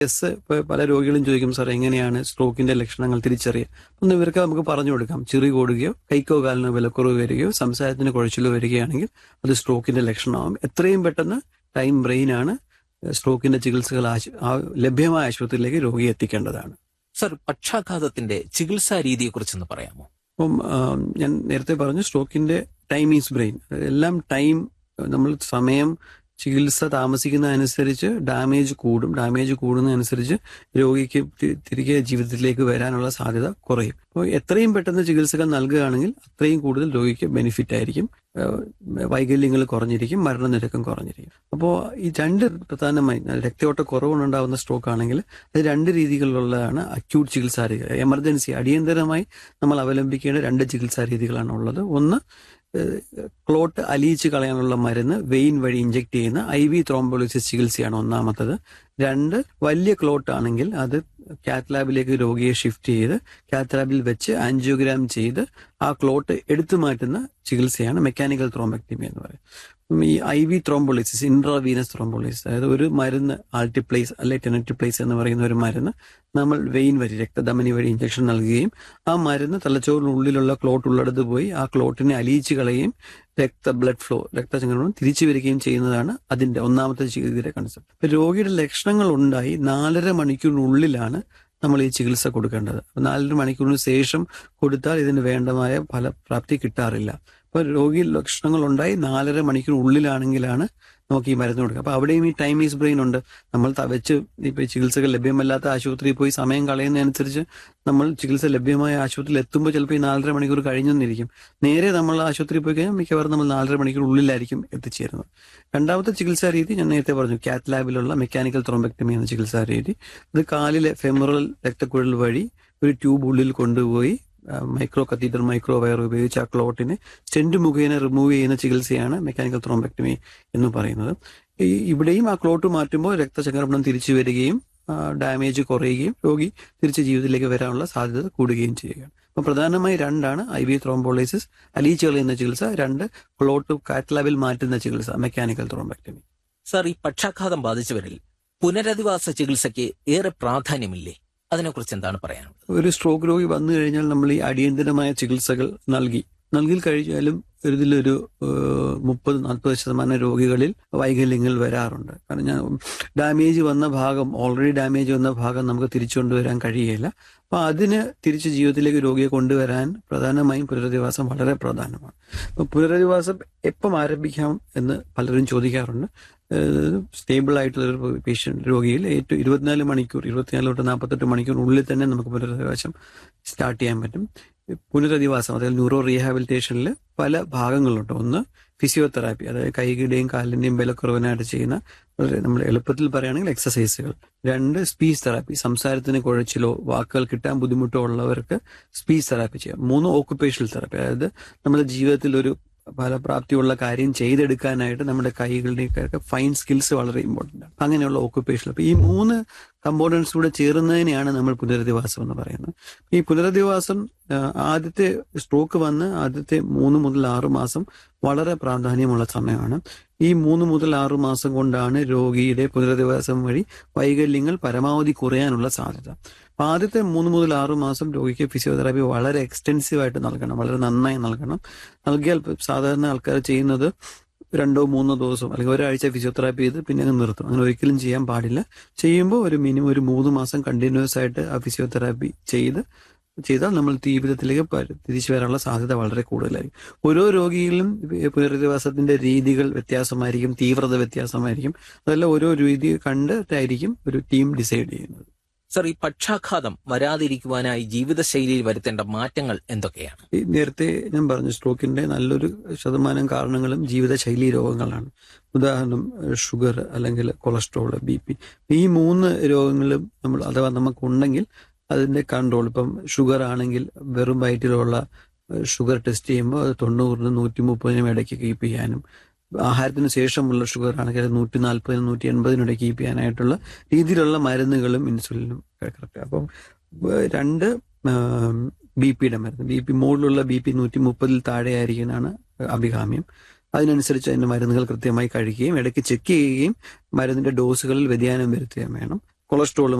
S ഇപ്പൊ പല രോഗികളും ചോദിക്കും സാർ എങ്ങനെയാണ് സ്ട്രോക്കിന്റെ ലക്ഷണങ്ങൾ തിരിച്ചറിയുക ഒന്ന് ഇവർക്ക് നമുക്ക് പറഞ്ഞു കൊടുക്കാം ചിറി കൂടുകയോ കൈക്കോ കാലിനോ വിലക്കുറവ് വരികയോ സംസാരത്തിന് കുഴച്ചിലോ വരികയാണെങ്കിൽ അത് സ്ട്രോക്കിന്റെ ലക്ഷണമാകും എത്രയും പെട്ടെന്ന് ടൈം ബ്രെയിനാണ് സ്ട്രോക്കിന്റെ ചികിത്സകൾ ആശു- ആ ലഭ്യമായ ആശുപത്രിയിലേക്ക് രോഗിയെ എത്തിക്കേണ്ടതാണ് സർ പക്ഷാഘാതത്തിന്റെ ചികിത്സാ രീതിയെക്കുറിച്ചൊന്ന് പറയാമോ അപ്പം ആ, ഞാൻ നേരത്തെ പറഞ്ഞു സ്ട്രോക്കിന്റെ ടൈം ഈസ് ബ്രെയിൻ എല്ലാം ടൈം നമ്മൾ സമയം ചികിത്സ താമസിക്കുന്നതനുസരിച്ച് ഡാമേജ് കൂടും ഡാമേജ് കൂടുന്നതനുസരിച്ച് രോഗിക്ക് തി- തിരികെ ജീവിതത്തിലേക്ക് വരാനുള്ള സാധ്യത കുറയും അപ്പോൾ എത്രയും പെട്ടെന്ന് ചികിത്സകൾ നൽകുകയാണെങ്കിൽ അത്രയും കൂടുതൽ രോഗിക്ക് ബെനിഫിറ്റ് ആയിരിക്കും ഏഹ് വൈകല്യങ്ങൾ കുറഞ്ഞിരിക്കും മരണനിരക്കും കുറഞ്ഞിരിക്കും അപ്പോൾ ഈ രണ്ട് പ്രധാനമായി രക്തയോട്ട കുറവുണ്ടാകുന്ന സ്ട്രോക്ക് ആണെങ്കിൽ അത് രണ്ട് രീതികളിലുള്ളതാണ് അക്യൂട്ട് ചികിത്സാ രീതികൾ എമർജൻസി അടിയന്തരമായി നമ്മൾ അവലംബിക്കേണ്ട രണ്ട് ചികിത്സാ രീതികളാണ് ഉള്ളത് ഒന്ന് ക്ലോട്ട് അലിയിച്ച് കളയാനുള്ള മരുന്ന് വെയിൻ വഴി ഇഞ്ചെക്ട് ചെയ്യുന്ന ഐ വി ത്രോംബോളിസിസ് ചികിത്സയാണ് ഒന്നാമത്തത് രണ്ട് വലിയ ക്ലോട്ട് ആണെങ്കിൽ അത് കാത്ത് ലാബിലേക്ക് രോഗിയെ ഷിഫ്റ്റ് ചെയ്ത് കാത്ത് ലാബിൽ വെച്ച് ആൻജിയോഗ്രാം ചെയ്ത് ആ ക്ലോട്ട് എടുത്തു മാറ്റുന്ന ചികിത്സയാണ് മെക്കാനിക്കൽ ത്രോംബക്ടമി എന്ന് പറയുന്നത് ഉം ഈ I V thrombolysis intravenous thrombolysis അതായത് ഒരു മരുന്ന് ആൾട്ടിപ്ലേസ് അല്ലെ ടെനറ്റിപ്ലേസ് എന്ന് പറയുന്ന ഒരു മരുന്ന് നമ്മൾ വെയിൻ വഴി രക്തധമനി വഴി ഇഞ്ചക്ഷൻ നൽകുകയും ആ മരുന്ന് തലച്ചോറിനുള്ളിലുള്ള ക്ലോട്ട് ഉള്ളിടത്ത് പോയി ആ ക്ലോട്ടിനെ അലിയിച്ച് കളയുകയും രക്ത ബ്ലഡ് ഫ്ലോ രക്തചംക്രമണം തിരിച്ചു വരികയും ചെയ്യുന്നതാണ് അതിന്റെ ഒന്നാമത്തെ ചികിത്സയുടെ കൺസെപ്റ്റ് ഇപ്പൊ രോഗിയുടെ ലക്ഷണങ്ങൾ ഉണ്ടായി നാലര മണിക്കൂറിനുള്ളിലാണ് നമ്മൾ ഈ ചികിത്സ കൊടുക്കേണ്ടത് അപ്പൊ നാലര മണിക്കൂറിന് ശേഷം കൊടുത്താൽ ഇതിന് വേണ്ടമായ ഫലപ്രാപ്തി കിട്ടാറില്ല അപ്പൊ രോഗി ലക്ഷണങ്ങൾ ഉണ്ടായി നാലര മണിക്കൂറിനുള്ളിലാണെങ്കിലാണ് നമുക്ക് ഈ മരുന്ന് കൊടുക്കുക അപ്പൊ അവിടെയും ഈ ടൈം ഈസ് ബ്രെയിൻ ഉണ്ട് നമ്മൾ ത- വെച്ച് ഇപ്പൊ ഈ ചികിത്സകൾ ലഭ്യമല്ലാത്ത ആശുപത്രിയിൽ പോയി സമയം കളയുന്നതനുസരിച്ച് നമ്മൾ ചികിത്സ ലഭ്യമായ ആശുപത്രിയിൽ എത്തുമ്പോൾ ചിലപ്പോൾ ഈ നാലര മണിക്കൂർ കഴിഞ്ഞെന്നിരിക്കും നേരെ നമ്മൾ ആശുപത്രിയിൽ പോയി കഴിഞ്ഞാൽ മിക്കവാറും നമ്മൾ നാലര മണിക്കൂർ ഉള്ളിലായിരിക്കും എത്തിച്ചേരുന്നത് രണ്ടാമത്തെ ചികിത്സാ രീതി ഞാൻ നേരത്തെ പറഞ്ഞു കാത്ത് ലാബിലുള്ള മെക്കാനിക്കൽ ത്രോംബക്ടമി എന്ന ചികിത്സാ രീതി അത് കാലിലെ ഫെമറൽ രക്തക്കുഴൽ വഴി ഒരു ട്യൂബ് ഉള്ളിൽ കൊണ്ടുപോയി മൈക്രോ കത്തീറ്റർ മൈക്രോ വയർ ഉപയോഗിച്ച് ആ ക്ലോട്ടിനെ സ്റ്റെന്റ് മുഖേന റിമൂവ് ചെയ്യുന്ന ചികിത്സയാണ് മെക്കാനിക്കൽ ത്രോംബക്ടമി എന്ന് പറയുന്നത് ഈ ഇവിടെയും ആ ക്ലോട്ട് മാറ്റുമ്പോൾ രക്തചംക്രമണം തിരിച്ചു വരികയും ഡാമേജ് കുറയുകയും രോഗി തിരിച്ച് ജീവിതത്തിലേക്ക് വരാനുള്ള സാധ്യത കൂടുകയും ചെയ്യുകയാണ് അപ്പൊ പ്രധാനമായി രണ്ടാണ് ഐ വി ത്രോംബോളൈസിസ് അലീച്ച് കളയുന്ന ചികിത്സ രണ്ട് ക്ലോട്ട് കാറ്റ്ലാബിൽ മാറ്റുന്ന ചികിത്സ മെക്കാനിക്കൽ ത്രോംബക്ടമി സർ ഈ പക്ഷാഘാതം ബാധിച്ചവരിൽ പുനരധിവാസ ചികിത്സയ്ക്ക് ഏറെ പ്രാധാന്യമില്ലേ അതിനെക്കുറിച്ച് എന്താണ് പറയാനുള്ളത് ഒരു സ്ട്രോക്ക് രോഗി വന്നു കഴിഞ്ഞാൽ നമ്മൾ ഈ അടിയന്തരമായ ചികിത്സകൾ നൽകി നൽകി കഴിഞ്ഞാലും ഇതിലൊരു ഏഹ്, മുപ്പത് നാൽപ്പത് ശതമാനം രോഗികളിൽ വൈകല്യങ്ങൾ വരാറുണ്ട് കാരണം ഞാൻ ഡാമേജ് വന്ന ഭാഗം ഓൾറെഡി ഡാമേജ് വന്ന ഭാഗം നമുക്ക് തിരിച്ചു കൊണ്ടുവരാൻ കഴിയില്ല അപ്പൊ അതിന് തിരിച്ച് ജീവിതത്തിലേക്ക് രോഗിയെ കൊണ്ടുവരാൻ പ്രധാനമായും പുനരധിവാസം വളരെ പ്രധാനമാണ് അപ്പൊ പുനരധിവാസം എപ്പം ആരംഭിക്കാം എന്ന് പലരും ചോദിക്കാറുണ്ട് സ്റ്റേബിൾ ആയിട്ടുള്ള ഒരു പേഷ്യന്റ് രോഗിയിൽ ഏറ്റവും ഇരുപത്തിനാല് മണിക്കൂർ ഇരുപത്തിനാല് തൊട്ട് നാൽപ്പത്തെട്ട് മണിക്കൂറിനുള്ളിൽ തന്നെ നമുക്ക് പുനരധിവാസം സ്റ്റാർട്ട് ചെയ്യാൻ പറ്റും പുനരധിവാസം അതായത് ന്യൂറോ റീഹാബിലിറ്റേഷനിൽ പല ഭാഗങ്ങളുണ്ട് ഒന്ന് ഫിസിയോതെറാപ്പി അതായത് കൈകളുടെയും കാലിന്റെയും ബലക്കുറവിനായിട്ട് ചെയ്യുന്ന വളരെ നമ്മൾ എളുപ്പത്തിൽ പറയുകയാണെങ്കിൽ എക്സസൈസുകൾ രണ്ട് സ്പീച്ച് തെറാപ്പി സംസാരത്തിന് കുഴച്ചിലോ വാക്കുകൾ കിട്ടാൻ ബുദ്ധിമുട്ടോ ഉള്ളവർക്ക് സ്പീച്ച് തെറാപ്പി ചെയ്യാം മൂന്ന് ഓക്കുപേഷണൽ തെറാപ്പി അതായത് നമ്മുടെ ജീവിതത്തിൽ ഒരു ഫലപ്രാപ്തിയുള്ള കാര്യം ചെയ്തെടുക്കാനായിട്ട് നമ്മുടെ കൈകളുടെയൊക്കെ ഫൈൻ സ്കിൽസ് വളരെ ഇമ്പോർട്ടൻ്റ് ആണ് അങ്ങനെയുള്ള ഓക്കുപേഷൻ അപ്പൊ ഈ മൂന്ന് കമ്പോണൻസ് കൂടെ ചേരുന്നതിനെയാണ് നമ്മൾ പുനരധിവാസം എന്ന് പറയുന്നത് ഈ പുനരധിവാസം ആ, ആദ്യത്തെ സ്ട്രോക്ക് വന്ന് ആദ്യത്തെ മൂന്ന് മുതൽ ആറ് മാസം വളരെ പ്രാധാന്യമുള്ള സമയമാണ് ഈ മൂന്ന് മുതൽ ആറ് മാസം കൊണ്ടാണ് രോഗിയുടെ പുനരധിവാസം വഴി വൈകല്യങ്ങൾ പരമാവധി കുറയാനുള്ള സാധ്യത അപ്പൊ ആദ്യത്തെ മൂന്ന് മുതൽ ആറ് മാസം രോഗിക്ക് ഫിസിയോതെറാപ്പി വളരെ എക്സ്റ്റെൻസീവ് ആയിട്ട് നൽകണം വളരെ നന്നായി നൽകണം നൽകിയാൽ ഇപ്പൊ സാധാരണ ആൾക്കാർ ചെയ്യുന്നത് രണ്ടോ മൂന്നോ ദിവസം അല്ലെങ്കിൽ ഒരാഴ്ച ഫിസിയോതെറാപ്പി ചെയ്ത് പിന്നെ അങ്ങ് നിർത്തും അങ്ങനെ ഒരിക്കലും ചെയ്യാൻ പാടില്ല ചെയ്യുമ്പോൾ ഒരു മിനിമം ഒരു മൂന്ന് മാസം കണ്ടിന്യൂസ് ആയിട്ട് ആ ഫിസിയോതെറാപ്പി ചെയ്ത് ചെയ്താൽ നമ്മൾ ജീവിതത്തിലേക്ക് പ- തിരിച്ചു വരാനുള്ള സാധ്യത വളരെ കൂടുതലായിരിക്കും ഓരോ രോഗിയിലും പുനരധിവാസത്തിന്റെ രീതികൾ വ്യത്യാസമായിരിക്കും തീവ്രത വ്യത്യാസമായിരിക്കും അതെല്ലാം ഓരോ രീതി കണ്ടിട്ടായിരിക്കും ഒരു ടീം ഡിസൈഡ് ചെയ്യുന്നത് സർ ഈ പക്ഷാഘാതം വരാതിരിക്കുവാനായി ജീവിതശൈലിയിൽ വരുത്തേണ്ട മാറ്റങ്ങൾ എന്തൊക്കെയാണ് ഈ നേരത്തെ ഞാൻ പറഞ്ഞു സ്ട്രോക്കിന്റെ നല്ലൊരു ശതമാനം കാരണങ്ങളും ജീവിതശൈലി രോഗങ്ങളാണ് ഉദാഹരണം ഷുഗർ അല്ലെങ്കിൽ കൊളസ്ട്രോൾ ബി പി ഈ മൂന്ന് രോഗങ്ങളും നമ്മൾ അഥവാ നമുക്കുണ്ടെങ്കിൽ അതിന്റെ കൺട്രോൾ ഇപ്പം ഷുഗർ ആണെങ്കിൽ വെറും വയറ്റിലുള്ള ഷുഗർ ടെസ്റ്റ് ചെയ്യുമ്പോൾ അത് തൊണ്ണൂറിനും നൂറ്റി മുപ്പതിനും ഇടയ്ക്ക് കീപ്പ് ചെയ്യാനും ആഹാരത്തിന് ശേഷമുള്ള ഷുഗർ ആണെങ്കിൽ അത് നൂറ്റി നാൽപ്പതിനും നൂറ്റി എൺപതിനും ഇടയ്ക്ക് കീപ്പ് ചെയ്യാനായിട്ടുള്ള രീതിയിലുള്ള മരുന്നുകളും ഇൻസുലിനും കറക്റ്റ് അപ്പം ഏഹ് രണ്ട് ബി പിയുടെ മരുന്ന് ബി പി മുകളിലുള്ള ബി പി നൂറ്റി മുപ്പതിൽ താഴെ ആയിരിക്കാനാണ് അഭികാമ്യം അതിനനുസരിച്ച് അതിന്റെ മരുന്നുകൾ കൃത്യമായി കഴിക്കുകയും ഇടയ്ക്ക് ചെക്ക് ചെയ്യുകയും മരുന്നിന്റെ ഡോസുകളിൽ വ്യതിയാനം വരുത്തുകയും വേണം കൊളസ്ട്രോൾ